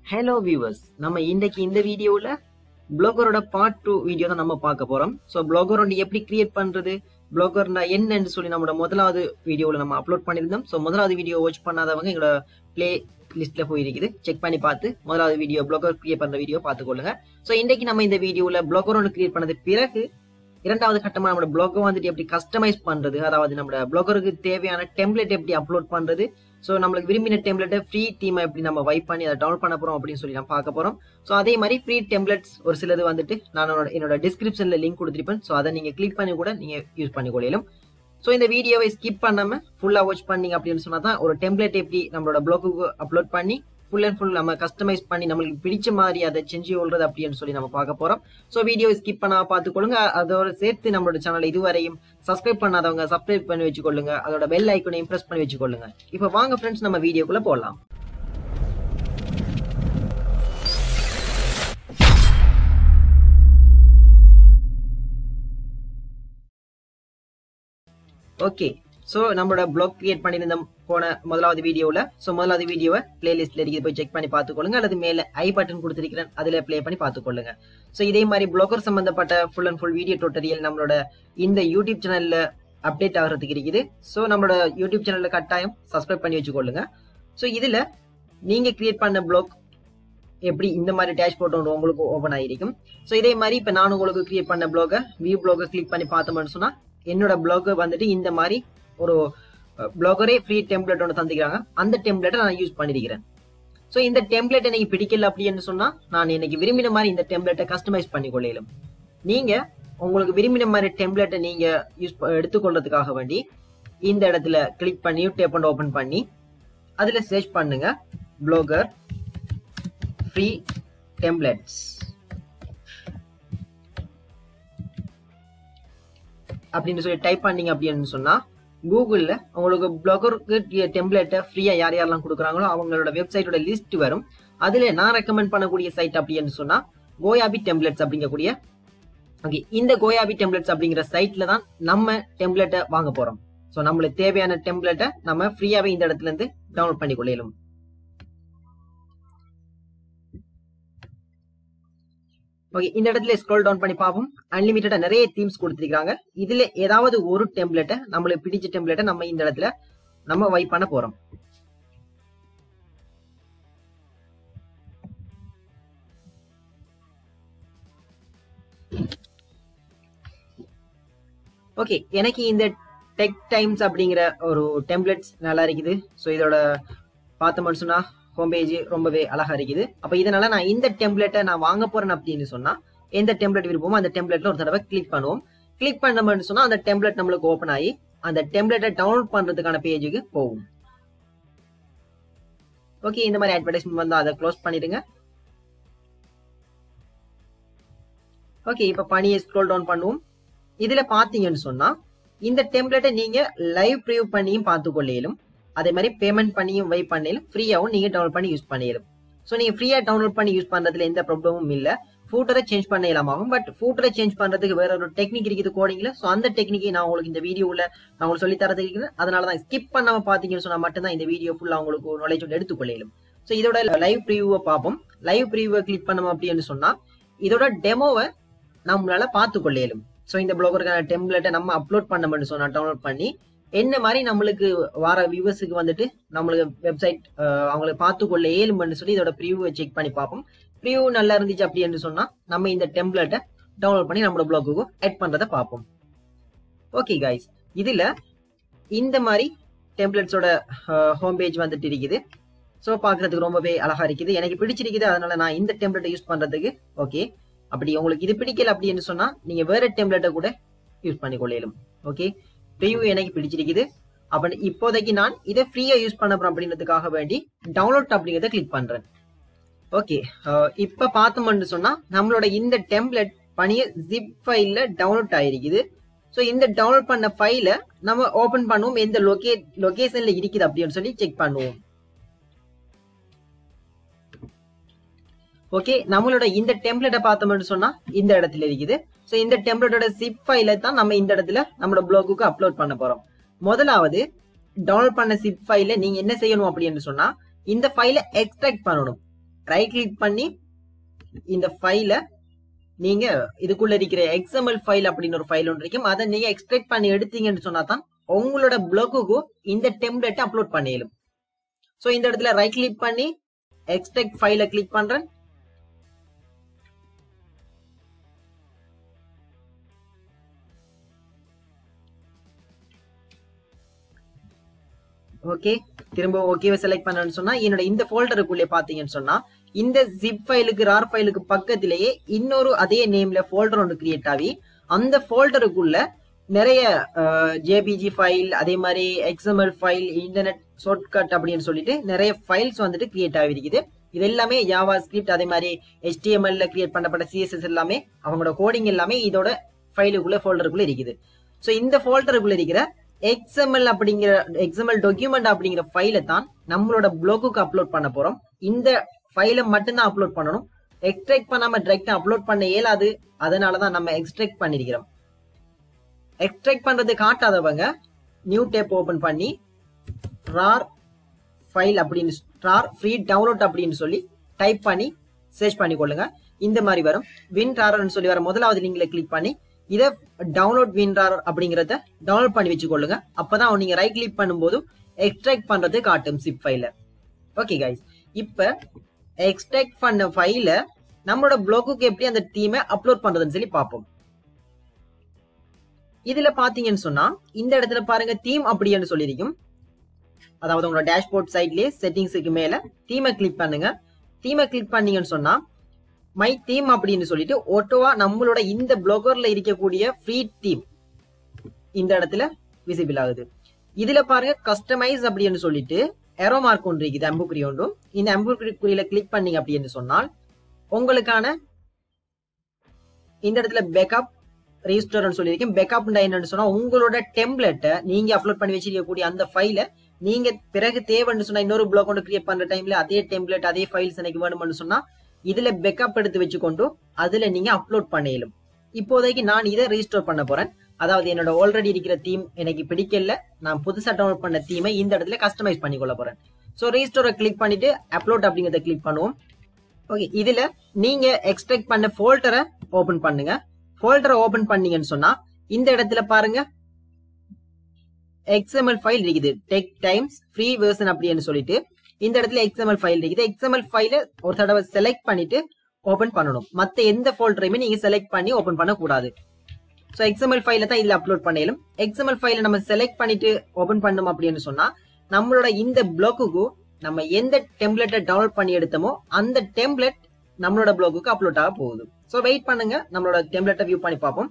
hello viewers நம்ம இன்னைக்கு இந்த வீடியோவில் பிளாகரோட பார்ட் டூ வீடியோ தான் நம்ம பார்க்க போறோம் ஸோ பிளாகர் வந்து எப்படி கிரியேட் பண்றது பிளாகர்னா என்னன்னு சொல்லி நம்மளோட முதலாவது வீடியோவில் நம்ம அப்லோட் பண்ணியிருந்தோம் ஸோ முதலாவது வீடியோ வாட்ச் பண்ணாதவங்க எங்களோட ப்ளே லிஸ்ட்ல போயிருக்குது செக் பண்ணி பார்த்து முதலாவது வீடியோ பிளாகர் கிரியேட் பண்ற வீடியோ பார்த்துக்கொள்ளுங்க ஸோ இன்னைக்கு நம்ம இந்த வீடியோவில் பிளாகர் ஒன்று கிரியேட் பண்ணது பிறகு இரண்டாவது கட்டமா நம்மளோட பிளாகை வந்துட்டு எப்படி கஸ்டமைஸ் பண்றது அதாவது நம்மளோட பிளாகருக்கு தேவையான டெம்ப்ளேட் எப்படி அப்லோட் பண்றது ஸோ நம்மளுக்கு விரும்பின டெம்ப்ளேட்டை ஃப்ரீ தீமை எப்படி நம்ம வைப் பண்ணி அதை டவுன்லோட் பண்ண போறோம் அப்படின்னு சொல்லி நான் பார்க்க போறோம் ஸோ அதே மாதிரி ஃப்ரீ டெம்ப்ளேட்ஸ் ஒரு சிலது வந்துட்டு நான் என்னோட- என்னோட டிஸ்கிரிப்ஷன்ல லிங்க் கொடுத்துருப்பேன் ஸோ அதை நீங்க கிளிக் பண்ணி கூட நீங்க யூஸ் பண்ணிக்கொள்ளலாம் ஸோ இந்த வீடியோவை ஸ்கிப் பண்ணாம ஃபுல்லா வாட்ச் பண்ணீங்க அப்படின்னு சொன்னா தான் ஒரு டெம்ப்ளேட் எப்படி நம்மளோட பிளாக்குக்கு அப்லோட் பண்ணி ஃபுல் அண்ட் ஃபுல் நம்ம கஸ்டமைஸ் பண்ணி நம்மளுக்கு பிடிச்ச மாதிரி அதை செஞ்சு கொள்றது அப்படின்னு சொல்லி நம்ம பார்க்க போறோம் ஸோ வீடியோ ஸ்கிப் பண்ணாம பார்த்துக்கொள்ளுங்க அதோட சேர்த்து நம்மளோட சேனல் இதுவரையும் சப்ஸ்கிரைப் பண்ணாதவங்க சப்ஸ்கிரைப் பண்ணி வச்சுக்கொள்ளுங்க அதோட பெல் ஐக்கனையும் பிரஸ் பண்ணி வச்சுக்கொள்ளுங்க இப்போ வாங்க ஃப்ரெண்ட்ஸ் நம்ம வீடியோக்குள்ள போகலாம் ஓகே ஸோ நம்மளோட பிளாக் கிரியேட் பண்ணியிருந்த போன முதலாவது வீடியோவில் ஸோ முதலாவது வீடியோவை பிளேலிஸ்ட்ல இருக்குது போய் செக் பண்ணி பார்த்துக்கொள்ளுங்க அல்லது மேலே ஐ பட்டன் கொடுத்துருக்கிறேன் அதில் ப்ளே பண்ணி பார்த்துக்கொள்ளுங்க ஸோ இதே மாதிரி பிளாகர் சம்பந்தப்பட்ட full and full video tutorial நம்மளோட இந்த யூடியூப் சேனல்ல அப்டேட் ஆகிறதுக்கு இருக்குது ஸோ நம்மளோட யூடியூப் சேனல்ல கட்டாயம் சப்ஸ்கிரைப் பண்ணி வச்சுக்கொள்ளுங்க ஸோ இதுல நீங்க கிரியேட் பண்ண பிளாக் எப்படி இந்த மாதிரி டேஷ் போர்ட் ஒன்று உங்களுக்கு ஓப்பன் ஆகிருக்கும் ஸோ இதே மாதிரி இப்போ நான் உங்களுக்கு கிரியேட் பண்ண பிளாகை வியூ பிளாகை கிளிக் பண்ணி பார்த்தோம்னு சொன்னா என்னோட பிளாக் வந்துட்டு இந்த மாதிரி ஒரு பிளாகரே ஃப்ரீ டெம்ப்ளேட் ஒன்று தந்துக்கிறாங்க அந்த டெம்ப்ளேட்டை நான் யூஸ் பண்ணியிருக்கிறேன் ஸோ இந்த டெம்ப்ளேட் எனக்கு பிடிக்கல அப்படின்னு சொன்னா நான் எனக்கு விரும்பின மாதிரி இந்த டெம்ப்ளேட்டை கஸ்டமைஸ் பண்ணி கொள்ளையிலும் நீங்க உங்களுக்கு விரும்பின மாதிரி டெம்ப்ளேட்டை நீங்க யூஸ் எடுத்துக்கொள்றதுக்காக வேண்டி இந்த இடத்துல கிளிக் பண்ணி டேப் அண்ட் ஓபன் பண்ணி அதுல சர்ச் பண்ணுங்க ப்ளோகர் ஃப்ரீ டெம்ப்ளேட்ஸ் அப்படின்னு சொல்லி டைப் பண்ணீங்க அப்படின்னு சொன்னா கூகுள்ல உங்களுக்கு பிளாகருக்கு டெம்ப்ளேட்டை ஃப்ரீயா யார் யாரெல்லாம் கொடுக்குறாங்களோ அவங்களோட வெப்சைட்டோட லிஸ்ட் வரும் அதுல நான் ரெக்கமெண்ட் பண்ணக்கூடிய சைட் அப்படின்னு சொன்னா கோயாபி டெம்ப்ளேட்ஸ் அப்படிங்கக்கூடிய ஓகே இந்த கோயாபி டெம்ப்ளேட்ஸ் அப்படிங்கிற சைட்ல தான் நம்ம டெம்ப்ளேட்டை வாங்க போறோம் ஸோ நம்மளுக்கு தேவையான டெம்ப்ளேட்டை நம்ம ஃப்ரீயாவே இந்த இடத்துல இருந்து டவுன்லோட் பண்ணி கொள்ளையிலும் ஓகே இந்த இடத்துல ஸ்க்ரோல் டவுன் பண்ணி பார்ப்போம் அன்லிமிட்டடா நிறைய தீம்ஸ் கொடுத்துருக்காங்க இதுல ஏதாவது ஒரு டெம்ப்ளேட்டை நம்மளுக்கு பிடிச்ச டெம்ப்ளேட்டை நம்ம இந்த இடத்துல நம்ம வைப் பண்ண போறோம் ஓகே எனக்கு இந்த டெக் டைம்ஸ் அப்படிங்கிற ஒரு டெம்ப்ளேட்ஸ் நல்லா இருக்குது ஸோ இதோட பார்த்தோம்னு சொன்னா ஹோம் பேஜ் ரொம்பவே அழகா இருக்குது அப்ப இதனால நான் இந்த டெம்ப்ளேட்டை நான் வாங்க போறேன் அப்படின்னு சொன்னா எந்த டெம்ப்ளேட் விருப்பமோ அந்த டெம்ப்ளேட்ல ஒரு தடவை கிளிக் பண்ணுவோம் கிளிக் பண்ணோம்னு சொன்னா அந்த டெம்ப்ளேட் நம்மளுக்கு ஓப்பன் ஆகி அந்த டெம்ப்ளேட்டை டவுன்லோட் பண்றதுக்கான பேஜுக்கு போகும் ஓகே இந்த மாதிரி அட்வர்டைஸ்மெண்ட் வந்தா அதை க்ளோஸ் பண்ணிடுங்க ஓகே இப்ப பணியை ஸ்க்ரோல் டவுன் பண்ணுவோம் இதுல பாத்தீங்கன்னு சொன்னா இந்த டெம்ப்ளேட்டை நீங்க லைவ் ப்ரிவ்யூ பண்ணியும் பார்த்து கொள்ளையிலும் அதே மாதிரி பேமெண்ட் பண்ணியும் வை பண்ணிலும் ஃப்ரீயாவும் நீங்க டவுன்லோட் பண்ணி யூஸ் பண்ணிடலாம் ஸோ நீங்க ஃப்ரீயா டவுன்லோட் பண்ணி யூஸ் பண்றதுல எந்த ப்ராப்ளமும் இல்ல ஃபூட்டரை சேஞ்ச் பண்ண இல்லாமாகும் பட் ஃபூட்டரை சேஞ்ச் பண்றதுக்கு வேற ஒரு டெக்னிக் இருக்குது கோடிங்ல ஸோ அந்த டெக்னிக்கை நான் உங்களுக்கு இந்த வீடியோவில் நான் உங்களுக்கு சொல்லி தரது இருக்கிறேன் அதனால தான் ஸ்கிப் பண்ணாம பாத்தீங்கன்னு சொன்னா மட்டும்தான் இந்த வீடியோ ஃபுல்லா உங்களுக்கு நாலேஜ் எடுத்துக்கொள்ளையிலும் ஸோ இதோட லைவ் ப்ரிவியூவை பார்ப்போம் லைவ் ப்ரிவியூவை கிளிக் பண்ணோம் அப்படின்னு சொன்னா இதோட டெமோவை நம்மளால பார்த்து கொள்ளையிலும் ஸோ இந்த ப்ளாகருக்கான டெம்ப்ளேட்டை நம்ம அப்லோட் பண்ணோம்னு சொன்னா டவுன்லோட் பண்ணி என்ன மாதிரி நம்மளுக்கு வர வியூவர்ஸுக்கு வந்துட்டு நம்மளுக்கு வெப்சைட் அவங்களுக்கு பார்த்து கொள்ள ஏழுமன்னு சொல்லி இதோட ப்ரிவியூவை செக் பண்ணி பார்ப்போம் ப்ரிவியூ நல்லா இருந்துச்சு அப்படின்னு சொன்னா நம்ம இந்த டெம்ப்ளேட்டை டவுன்லோட் பண்ணி நம்மளோட பிளாகுக்கு ஆட் பண்றதை பார்ப்போம் ஓகே கைஸ் இதுல இந்த மாதிரி டெம்ப்ளேட்ஸோட ஹோம் பேஜ் வந்துட்டு இருக்குது ஸோ பார்க்கறதுக்கு ரொம்பவே அழகா இருக்குது எனக்கு பிடிச்சிருக்குது அதனால நான் இந்த டெம்ப்ளேட்டை யூஸ் பண்றதுக்கு ஓகே அப்படி உங்களுக்கு இது பிடிக்கல அப்படின்னு சொன்னா நீங்க வேற டெம்ப்ளேட்டை கூட யூஸ் பண்ணி கொள்ளையிலும் ஓகே ப்ரிவ்யூ எனக்கு பிடிச்சிருக்குது அப்ப இப்போதைக்கு நான் இதை ஃப்ரீயா யூஸ் பண்ண போறேன் அப்படின்றதுக்காக வேண்டி டவுன்லோட் அப்படிங்கிறத கிளிக் பண்றேன் ஓகே இப்ப பார்த்தோம்னு சொன்னா நம்மளோட இந்த டெம்ப்ளேட் பணிய ஜிப் ஃபைல்ல டவுன்லோட் ஆயிருக்குது ஸோ இந்த டவுன்லோட் பண்ண ஃபைல நம்ம ஓபன் பண்ணுவோம் எந்த லொகே லொகேஷன்ல இருக்குது அப்படின்னு சொல்லி செக் பண்ணுவோம் ஓகே நம்மளோட இந்த டெம்ப்ளேட்டை பார்த்தோம்னு சொன்னா இந்த இடத்துல இருக்குது ஸோ இந்த டெம்ப்ளேட்டோட சிப் ஃபைல தான் நம்ம இந்த இடத்துல நம்மளோட பிளாகுக்கு அப்லோட் பண்ண போறோம் முதலாவது டவுன்லோட் பண்ண சிப் ஃபைல நீங்க என்ன செய்யணும் அப்படின்னு சொன்னா இந்த ஃபைலை எக்ஸ்ட்ராக்ட் பண்ணணும் ரைட் கிளிக் பண்ணி இந்த ஃபைலை நீங்க இதுக்குள்ள இருக்கிற எக்ஸ்எம்எல் ஃபைல் அப்படின்னு ஒரு ஃபைல் ஒன்று இருக்கும் அதை நீங்க எக்ஸ்ட்ராக்ட் பண்ணி எடுத்தீங்கன்னு சொன்னா தான் உங்களோட பிளாக்குக்கு இந்த டெம்ப்ளேட்டை அப்லோட் பண்ணிடலும் ஸோ இந்த இடத்துல ரைட் கிளிக் பண்ணி எக்ஸ்ட்ராக்ட் ஃபைலை கிளிக் பண்றேன் ஓகே திரும்ப ஓகேவை செலக்ட் பண்ணணும்னு சொன்னா என்னோட இந்த ஃபோல்டருக்குள்ளே பாத்தீங்கன்னு சொன்னா இந்த ஜிப் ஃபைலுக்கு ரார் ஃபைலுக்கு பக்கத்திலேயே இன்னொரு அதே நேம்ல ஃபோல்டர் ஒன்று கிரியேட் ஆகி அந்த ஃபோல்டருக்குள்ள நிறைய ஜேபிஜி ஃபைல் அதே மாதிரி எக்ஸ்எம்எல் ஃபைல் இன்டர்நெட் ஷார்ட்கட் அப்படின்னு சொல்லிட்டு நிறைய ஃபைல்ஸ் வந்துட்டு கிரியேட் ஆகிருக்குது இது எல்லாமே ஜாவா ஸ்கிரிப்ட் அதே மாதிரி ஹெச்டிஎம்எல்ல கிரியேட் பண்ணப்பட்ட சிஎஸ்எஸ் எல்லாமே அவங்களோட கோடிங் எல்லாமே இதோட ஃபைலுக்குள்ள ஃபோல்டருக்குள்ள இருக்குது ஸோ இந்த ஃபோல்டருக்குள்ள இருக்கிற எக்ஸ்எம்எல் அப்படிங்கிற எக்ஸ்எம்எல் டாக்குமெண்ட் அப்படிங்கிற ஃபைலை தான் நம்மளோட ப்ளாகுக்கு அப்லோட் பண்ண போறோம் இந்த ஃபைலை மட்டும்தான் அப்லோட் பண்ணணும் எக்ஸ்ட்ராக்ட் பண்ணாம டைரக்டா அப்லோட் பண்ண இயலாது அதனால தான் நம்ம எக்ஸ்ட்ராக்ட் பண்ணிருக்கிறோம் எக்ஸ்ட்ராக்ட் பண்றது காட்டாதவங்க நியூ டேப் ஓபன் பண்ணி ரார் ஃபைல் அப்படின்னு ரார் ஃப்ரீ டவுன்லோட் அப்படின்னு சொல்லி டைப் பண்ணி சர்ச் பண்ணி கொள்ளுங்க இந்த மாதிரி வரும் வின் ரார்னு சொல்லி வர முதலாவது லிங்க்ல கிளிக் பண்ணி இதை டவுன்லோட் வின் ரார் அப்படிங்கறத டவுன்லோட் பண்ணி வச்சுக்கொள்ளுங்க அப்பதான் நீங்க ரைட் கிளிக் பண்ணும்போது எக்ஸ்ட்ராக்ட் பண்றது காட்டும் சிப் ஃபைல ஓகே கைஸ் இப்ப எக்ஸ்ட்ராக்ட் பண்ண ஃபைல நம்மளோட ப்ளாகுக்கு எப்படி அந்த தீமை அப்லோட் பண்றதுன்னு சொல்லி பார்ப்போம் இதுல பாத்தீங்கன்னு சொன்னா இந்த இடத்துல பாருங்க தீம் அப்படின்னு சொல்லியிருக்கும் அதாவது உங்களோட டேஷ்போர்ட் சைட்லயே செட்டிங்ஸுக்கு மேல தீமை கிளிக் பண்ணுங்க தீமை கிளிக் பண்ணீங்கன்னு சொன்னா மை தீம் அப்படின்னு சொல்லிட்டு ஓட்டோவா நம்மளோட இந்த பிளாகர்ல இருக்கக்கூடிய ஃப்ரீ தீம் இந்த இடத்துல விசிபிள் ஆகுது இதுல பாருங்க கஸ்டமைஸ் அப்படின்னு சொல்லிட்டு எரோ மார்க் ஒன்று இருக்குது அம்புக்குறி ஒன்றும் இந்த அம்புக்குறியில கிளிக் பண்ணீங்க அப்படின்னு சொன்னால் உங்களுக்கான இந்த இடத்துல பேக்கப் ரெஜிஸ்டர்னு சொல்லியிருக்கேன் பேக்கப் என்னன்னு சொன்னா உங்களோட டெம்ப்ளெட்டை நீங்க அப்லோட் பண்ணி வச்சிருக்கக்கூடிய அந்த ஃபைலை நீங்க பிறகு தேவைன்னு சொன்னா இன்னொரு பிளாக் ஒன்று கிரியேட் பண்ற டைம்ல அதே டெம்ப்ளெட் அதே ஃபைல்ஸ் எனக்கு வேணும்னு சொன்னா இதுல பேக்கப் எடுத்து வச்சுக்கொண்டு அதுல நீங்க அப்லோட் பண்ணிடலும் இப்போதைக்கு நான் இதை ரெஜிஸ்டர் பண்ண போறேன் அதாவது என்னோட ஆல்ரெடி இருக்கிற தீம் எனக்கு பிடிக்கல நான் புதுசா டவுன்லோட் பண்ண தீமை இந்த இடத்துல கஸ்டமைஸ் பண்ணி கொள்ள போறேன் ஸோ ரெஜிஸ்டரை கிளிக் பண்ணிட்டு அப்லோட் அப்படிங்கறத கிளிக் பண்ணுவோம் ஓகே இதுல நீங்க எக்ஸ்ட்ராக்ட் பண்ண ஃபோல்டரை ஓபன் பண்ணுங்க ஃபோல்டரை ஓபன் பண்ணீங்கன்னு சொன்னா இந்த இடத்துல பாருங்க எக்ஸ்எம்எல் ஃபைல் இருக்குது டெக் டைம்ஸ் ஃப்ரீ வெர்ஷன் அப்படின்னு சொல்லிட்டு இந்த இடத்துல எக்ஸ்எம்எல் ஃபைல் இருக்குது எக்ஸ்எம்எல் ஃபைல ஒரு தடவை செலக்ட் பண்ணிட்டு ஓபன் பண்ணணும் மத்த எந்த ஃபோல்டரையுமே நீங்க செலக்ட் பண்ணி ஓபன் பண்ண கூடாது ஸோ எக்ஸ்எம்எல் ஃபைல தான் இதுல அப்லோட் பண்ணலும் எக்ஸ்எம்எல் ஃபைல நம்ம செலக்ட் பண்ணிட்டு ஓபன் பண்ணோம் அப்படின்னு சொன்னா நம்மளோட இந்த பிளாக்குக்கு நம்ம எந்த டெம்ப்ளேட்டை டவுன்லோட் பண்ணி எடுத்தோமோ அந்த டெம்ப்ளேட் நம்மளோட பிளாக்குக்கு அப்லோட் ஆக போகுது ஸோ வெயிட் பண்ணுங்க நம்மளோட டெம்ப்ளேட்டை வியூ பண்ணி பார்ப்போம்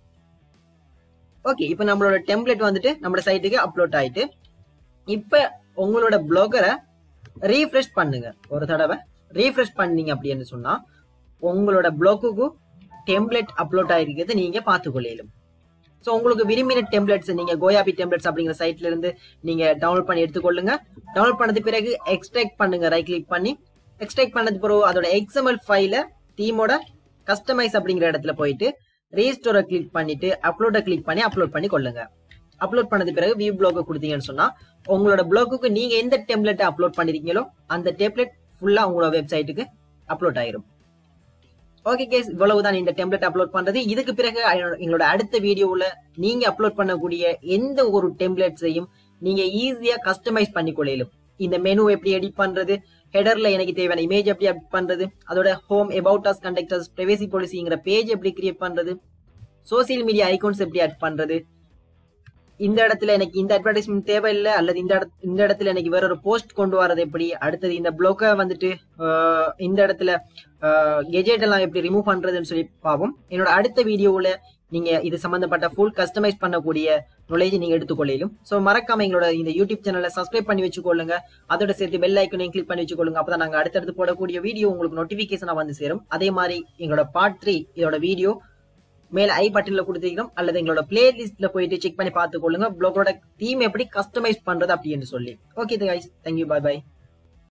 ஓகே இப்போ நம்மளோட டெம்ப்ளேட் வந்துட்டு நம்மளோட சைட்டுக்கு அப்லோட் ஆயிட்டு இப்போ உங்களோட பிளாகரை ரீஃப்ரெஷ் பண்ணுங்க ஒரு தடவை ரீஃப்ரெஷ் பண்ணீங்க அப்படின்னு சொன்னா உங்களோட பிளாக்குக்கு டெம்ப்ளேட் அப்லோட் ஆயிருக்கிறது நீங்க பார்த்துக்கொள்ளும் ஸோ உங்களுக்கு விரும்பின டெம்ப்ளேட்ஸ் நீங்க கோயாபி டெம்ப்ளேட்ஸ் அப்படிங்கிற சைட்ல இருந்து நீங்க டவுன்லோட் பண்ணி எடுத்துக்கொள்ளுங்க டவுன்லோட் பண்ணது பிறகு எக்ஸ்ட்ராக்ட் பண்ணுங்க ரைட் கிளிக் பண்ணி எக்ஸ்ட்ராக்ட் பண்ணது பிறகு அதோட எக்ஸ்எம்எல் ஃபைல தீமோட கஸ்டமைஸ் அப்படிங்கிற இடத்துல போயிட்டு ரீஸ்டோரை கிளிக் பண்ணிட்டு அப்லோட கிளிக் பண்ணி அப்லோட் பண்ணி கொள்ளுங்க அப்லோட் பண்ணது பிறகு வியூ பிளாக் கொடுத்தீங்கன்னு சொன்னா உங்களோட பிளாக்குக்கு நீங்க எந்த டெம்ப்ளேட்டை அப்லோட் பண்ணிருக்கீங்களோ அந்த டெம்ப்ளேட் ஃபுல்லா உங்களோட வெப்சைட்டுக்கு அப்லோட் ஆயிரும் ஓகே கேஸ் இவ்வளவுதான் இந்த டெம்ப்ளேட் அப்லோட் பண்றது இதுக்கு பிறகு எங்களோட அடுத்த வீடியோவில் நீங்க அப்லோட் பண்ணக்கூடிய எந்த ஒரு டெம்ப்ளேட்ஸையும் நீங்க ஈஸியா கஸ்டமைஸ் பண்ணிக்கொள்ளும் இந்த மெனு எப்படி எடிட் பண்றது ஹெடர்ல எனக்கு தேவையான இமேஜ் எப்படி அப்ட் பண்றது அதோட ஹோம் அபவுட் அஸ் கண்டக்டர்ஸ் பிரைவசி பாலிசிங்கிற பேஜ் எப்படி கிரியேட் பண்றது சோசியல் மீடியா ஐகான்ஸ் எப்படி ஆட் பண்றது இந்த இடத்துல எனக்கு இந்த அட்வர்டைஸ்மெண்ட் தேவையில்லை அல்லது இந்த இந்த இடத்துல எனக்கு வேற ஒரு போஸ்ட் கொண்டு வரது எப்படி அடுத்தது இந்த பிளாக்கை வந்துட்டு இந்த இடத்துல கெஜெட் எல்லாம் எப்படி ரிமூவ் பண்றதுன்னு சொல்லி பார்ப்போம் என்னோட அடுத்த வீடியோவில் நீங்க இது சம்பந்தப்பட்ட ஃபுல் கஸ்டமைஸ் பண்ணக்கூடிய நாலேஜ் நீங்க எடுத்துக்கொள்ளும் ஸோ மறக்காம எங்களோட இந்த யூடியூப் சேனலை சப்ஸ்கிரைப் பண்ணி வச்சுக்கொள்ளுங்க அதோட சேர்த்து பெல் ஐக்கனையும் கிளிக் பண்ணி வச்சுக்கொள்ளுங்க அப்பதான் நாங்க அடுத்தடுத்து போடக்கூடிய வீடியோ உங்களுக்கு நோட்டிபிகேஷனா வந்து சேரும் அதே மாதிரி எங்களோட பார்ட் த்ரீ இதோட வீடியோ மேல ஐ பட்டன்ல கொடுத்துருக்கோம் அல்லது எங்களோட பிளேலிஸ்ட்ல போயிட்டு செக் பண்ணி பார்த்துக்கொள்ளுங்க பிளாகோட தீம் எப்படி கஸ்டமைஸ் பண்றது அப்படின்னு சொல்லி ஓகே கைஸ் தேங்க்யூ பாய் பாய்